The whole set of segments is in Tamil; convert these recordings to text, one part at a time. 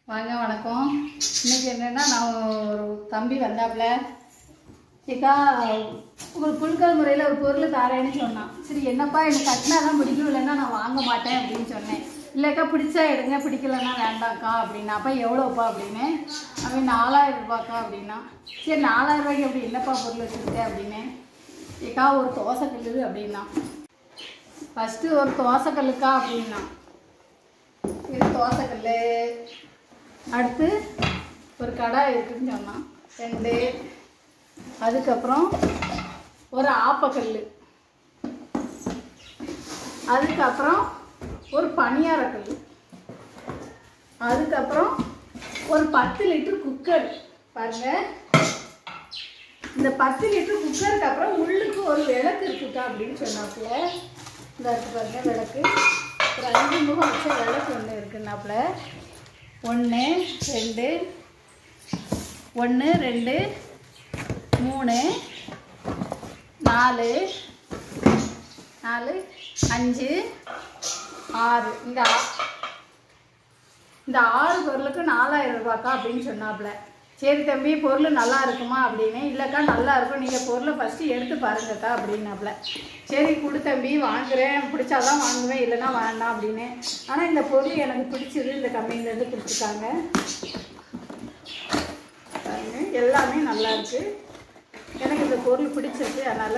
வாங்க வணக்கம் இன்னைக்கு என்னன்னா நான் ஒரு தம்பி வந்தாப்புல ஏக்கா உங்களுக்கு புல்கல் முறையில் ஒரு பொருள் தாரேன்னு சொன்னான் சரி என்னப்பா எனக்கு கட்டினா தான் பிடிக்கும் இல்லைன்னா நான் வாங்க மாட்டேன் அப்படின்னு சொன்னேன் இல்லைக்கா பிடிச்சா எடுங்க பிடிக்கலன்னா வேண்டாம்க்கா அப்படின்னா அப்போ எவ்வளோப்பா அப்படின்னு அவன் நாலாயிரம் ரூபாய்க்கா அப்படின்னா சரி நாலாயிரம் ரூபாய்க்கு அப்படி என்னப்பா பொருள் வச்சுருக்க அப்படின்னு ஏக்கா ஒரு தோசைக்கல்லு அப்படின்னா ஃபஸ்ட்டு ஒரு தோசைக்கல்லுக்கா அப்படின்னா இது தோசைக்கல் அடுத்து ஒரு கடாய் இருக்குன்னு சொன்னான் ரெண்டு அதுக்கப்புறம் ஒரு ஆப்பக்கல் அதுக்கப்புறம் ஒரு பணியாரக்கல் அதுக்கப்புறம் ஒரு பத்து லிட்டர் குக்கர் பாருங்க இந்த பத்து லிட்டர் குக்கருக்கு அப்புறம் உள்ளுக்கு ஒரு விளக்கு இருக்குக்கா அப்படின்னு சொன்னாப்புல இந்த இருக்கு பாருங்க விளக்கு ஒரு அஞ்சு முகம் வச்ச விளக்கு ஒன்று இருக்குன்னாப்புல ஒன்று ரெண்டு ஒன்று ரெண்டு மூணு நாலு நாலு அஞ்சு ஆறு இந்த ஆ- இந்த ஆறு பொருளுக்கு நாலாயிரம் ரூபாய்க்கா அப்படின்னு சொன்னாப்புல சரி தம்பி பொருள் நல்லா இருக்குமா அப்படின்னு இல்லைக்கா நல்லா இருக்கும் நீங்கள் பொருளை ஃபஸ்ட்டு எடுத்து பாருங்கக்கா அப்படின்னாப்புல சரி கொடு தம்பி வாங்குறேன் பிடிச்சாதான் வாங்குவேன் இல்லைன்னா வேண்டாம் அப்படின்னு ஆனால் இந்த பொருள் எனக்கு பிடிச்சது இந்த கம்பெனிலேருந்து கொடுத்துருக்காங்க பாருங்க எல்லாமே நல்லா இருக்கு எனக்கு இந்த பொருள் பிடிச்சிருக்கு அதனால்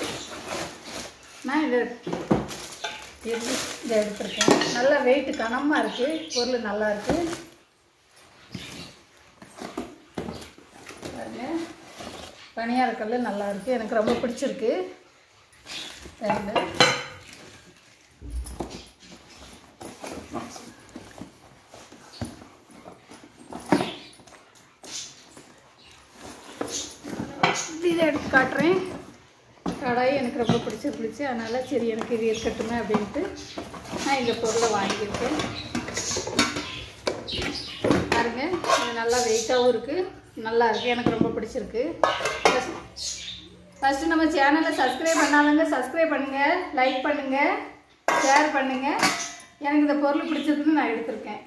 நான் இதை எடுத்து இதை எடுத்திருக்கேன் நல்லா வெயிட் கனமாக இருக்குது பொருள் நல்லா இருக்குது பாருங்க பனியார கல் நல்லா இருக்குது எனக்கு ரொம்ப பிடிச்சிருக்கு ரெண்டு இதை எடுத்து காட்டுறேன் கடாய் எனக்கு ரொம்ப பிடிச்சி பிடிச்சி அதனால் சரி எனக்கு இது இருக்கட்டுமே அப்படின்ட்டு நான் இந்த பொருளை வாங்கியிருக்கேன் பாருங்க இது நல்லா வெயிட்டாகவும் இருக்குது நல்லா இருக்குது எனக்கு ரொம்ப பிடிச்சிருக்கு ஃபஸ்ட்டு நம்ம சேனலை சப்ஸ்கிரைப் பண்ணாதவங்க சப்ஸ்கிரைப் பண்ணுங்கள் லைக் பண்ணுங்கள் ஷேர் பண்ணுங்கள் எனக்கு இந்த பொருள் பிடிச்சிருக்குன்னு நான் எடுத்திருக்கேன்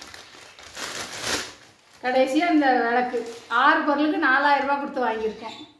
கடைசியாக இந்த விளக்கு ஆறு பொருளுக்கு நாலாயிரம் ரூபாய் கொடுத்து வாங்கியிருக்கேன்